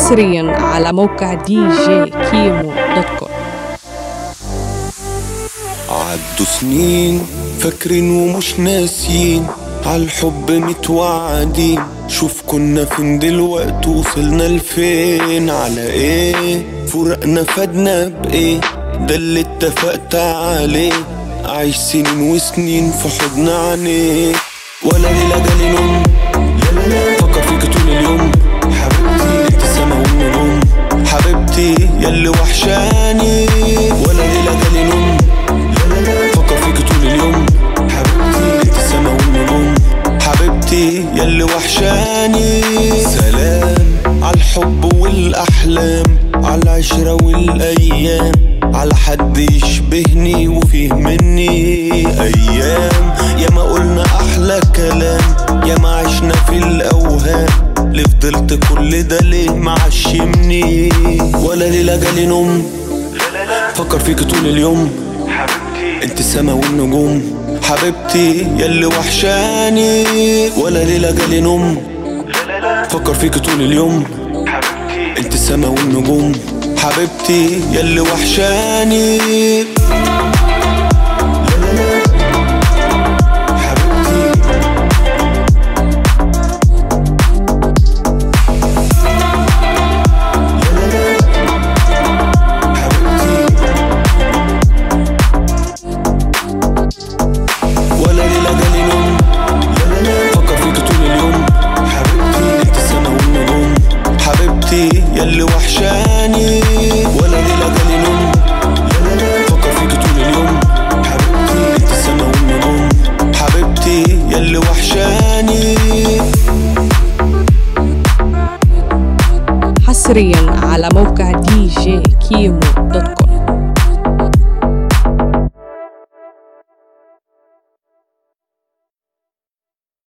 حصريا على موقع دي جي كيمو دوت كوم عدوا سنين فاكرين ومش ناسيين عالحب متوعدين شوف كنا فين دلوقتي وصلنا لفين على ايه فرقنا فادنا بايه ده اللي اتفقت عليه عايش سنين وسنين في حضن عينيك ولا ليلة جالي نوم لا لا لا فكر فيك طول اليوم حبيبتي انت السما والنجوم حبيبتي ياللي وحشاني ولا ليلة جالي نوم لا لا لا فكر فيك طول اليوم حبيبتي انت السما والنجوم حبيبتي ياللي وحشاني سلام عالحب والاحلام عالعشرة والايام على حد يشبهني وفيه مني ايام يا ما قلنا احلى كلام يا ما عشنا في الاوهام اللي فضلت كل ده ليه معشمني ولا ليلة جالي نوم فكر فيك طول اليوم انت السما والنجوم حبيبتي ياللي وحشاني ولا ليلة جالي نوم فكر فيك طول اليوم انت السما والنجوم حبيبتي ياللي وحشاني لا لا لا حبيبتي لا لا لا حبيبتي ولا ليلة جالي نوم لا لا لا فكر فيك طول اليوم حبيبتي انت السما والنجوم حبيبتي ياللي وحشاني ولا ليلة جالي نوم لا لا لا فكر فيك طول اليوم حبيبتي انت السما والنجوم حبيبتي ياللي وحشاني حصريا على موقع دي جي كيمو دوت كوم